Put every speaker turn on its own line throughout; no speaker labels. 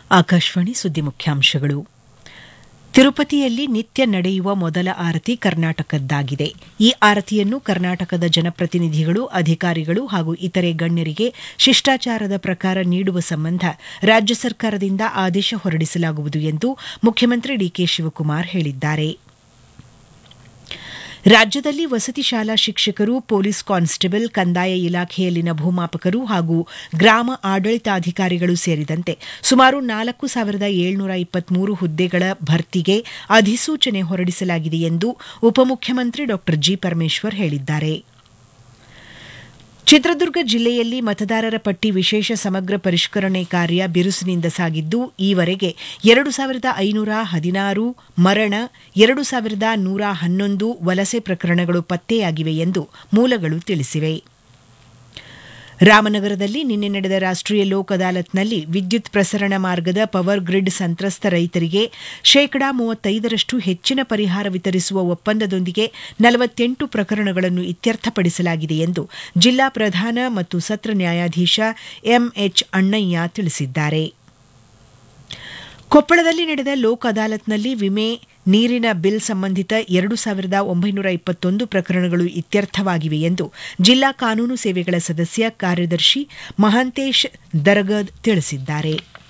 ಆಕಾಶವಾಣಿ ಸುದ್ದಿ ಮುಖ್ಯಾಂಶಗಳು ತಿರುಪತಿಯಲ್ಲಿ ನಿತ್ಯ ನಡೆಯುವ ಮೊದಲ ಆರತಿ ಕರ್ನಾಟಕದ್ದಾಗಿದೆ ಈ ಆರತಿಯನ್ನು ಕರ್ನಾಟಕದ ಜನಪ್ರತಿನಿಧಿಗಳು ಅಧಿಕಾರಿಗಳು ಹಾಗೂ ಇತರೆ ಗಣ್ಯರಿಗೆ ಶಿಷ್ಟಾಚಾರದ ಪ್ರಕಾರ ನೀಡುವ ಸಂಬಂಧ ರಾಜ್ಯ ಸರ್ಕಾರದಿಂದ ಆದೇಶ ಹೊರಡಿಸಲಾಗುವುದು ಎಂದು ಮುಖ್ಯಮಂತ್ರಿ ಡಿಕೆ ಶಿವಕುಮಾರ್ ಹೇಳಿದ್ದಾರೆ ರಾಜ್ಯದಲ್ಲಿ ವಸತಿ ಶಾಲಾ ಶಿಕ್ಷಕರು ಪೊಲೀಸ್ ಕಾನ್ಸ್ಟೇಬಲ್ ಕಂದಾಯ ಇಲಾಖೆಯಲ್ಲಿನ ಭೂಮಾಪಕರು ಹಾಗೂ ಗ್ರಾಮ ಆಡಳಿತಾಧಿಕಾರಿಗಳು ಸೇರಿದಂತೆ ಸುಮಾರು ನಾಲ್ಕು ಸಾವಿರದ ಏಳ್ನೂರ ಇಪ್ಪತ್ಮೂರು ಹುದ್ದೆಗಳ ಭರ್ತಿಗೆ ಅಧಿಸೂಚನೆ ಹೊರಡಿಸಲಾಗಿದೆ ಎಂದು ಉಪಮುಖ್ಯಮಂತ್ರಿ ಡಾ ಜಿ ಪರಮೇಶ್ವರ್ ಹೇಳಿದ್ದಾರೆ ಚಿತ್ರದುರ್ಗ ಜಿಲ್ಲೆಯಲ್ಲಿ ಮತದಾರರ ಪಟ್ಟಿ ವಿಶೇಷ ಸಮಗ್ರ ಪರಿಷ್ಕರಣೆ ಕಾರ್ಯ ಬಿರುಸಿನಿಂದ ಸಾಗಿದ್ದು ಈವರೆಗೆ ಎರಡು ಸಾವಿರದ ಐನೂರ ಹದಿನಾರು ಮರಣ ಎರಡು ಸಾವಿರದ ನೂರ ಹನ್ನೊಂದು ವಲಸೆ ಪ್ರಕರಣಗಳು ಪತ್ತೆಯಾಗಿವೆ ಎಂದು ಮೂಲಗಳು ತಿಳಿಸಿವೆ ರಾಮನಗರದಲ್ಲಿ ನಿನ್ನೆ ನಡೆದ ರಾಷ್ಟೀಯ ಲೋಕ್ ಅದಾಲತ್ನಲ್ಲಿ ವಿದ್ಯುತ್ ಪ್ರಸರಣ ಮಾರ್ಗದ ಪವರ್ ಗ್ರಿಡ್ ಸಂತ್ರಸ್ತ ರೈತರಿಗೆ ಶೇಕಡಾ ಮೂವತ್ತೈದರಷ್ಟು ಹೆಚ್ಚಿನ ಪರಿಹಾರ ವಿತರಿಸುವ ಒಪ್ಪಂದದೊಂದಿಗೆ ನಲವತ್ತೆಂಟು ಪ್ರಕರಣಗಳನ್ನು ಇತ್ಯರ್ಥಪಡಿಸಲಾಗಿದೆ ಎಂದು ಜಿಲ್ಲಾ ಪ್ರಧಾನ ಮತ್ತು ಸತ್ರ ನ್ಯಾಯಾಧೀಶ ಎಂಎಚ್ ಅಣ್ಣಯ್ಯ ತಿಳಿಸಿದ್ದಾರೆ ಕೊಪ್ಪಳದಲ್ಲಿ ನಡೆದ ಲೋಕ್ ಅದಾಲತ್ನಲ್ಲಿ ವಿಮೆ ನೀರಿನ ಬಿಲ್ ಸಂಬಂಧಿತ ಎರಡು ಸಾವಿರದ ಒಂಬೈನೂರ ಇಪ್ಪತ್ತೊಂದು ಪ್ರಕರಣಗಳು ಇತ್ಯರ್ಥವಾಗಿವೆ ಎಂದು ಜಿಲ್ಲಾ ಕಾನೂನು ಸೇವೆಗಳ ಸದಸ್ಯ ಕಾರ್ಯದರ್ಶಿ ಮಹಾಂತೇಶ್ ದರಗದ್ ತಿಳಿಸಿದ್ದಾರೆ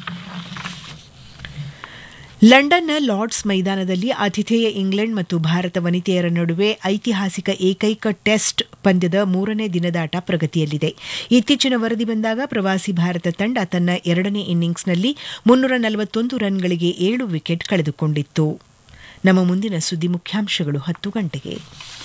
ಲಂಡನ್ನ ಲಾರ್ಡ್ಸ್ ಮೈದಾನದಲ್ಲಿ ಆತಿಥೇಯ ಇಂಗ್ಲೆಂಡ್ ಮತ್ತು ಭಾರತ ವನಿತೆಯರ ನಡುವೆ ಐತಿಹಾಸಿಕ ಏಕೈಕ ಟೆಸ್ಟ್ ಪಂದ್ಯದ ಮೂರನೇ ದಿನದಾಟ ಪ್ರಗತಿಯಲ್ಲಿದೆ ಇತ್ತೀಚಿನ ವರದಿ ಬಂದಾಗ ಪ್ರವಾಸಿ ಭಾರತ ತಂಡ ತನ್ನ ಎರಡನೇ ಇನ್ನಿಂಗ್ಸ್ನಲ್ಲಿ ಮುನ್ನೂರ ನಲವತ್ತೊಂದು ರನ್ಗಳಿಗೆ ಏಳು ವಿಕೆಟ್ ಕಳೆದುಕೊಂಡಿತ್ತು ನಮ್ಮ ಮುಂದಿನ ಸುದ್ದಿ ಮುಖ್ಯಾಂಶಗಳು ಹತ್ತು ಗಂಟೆಗೆ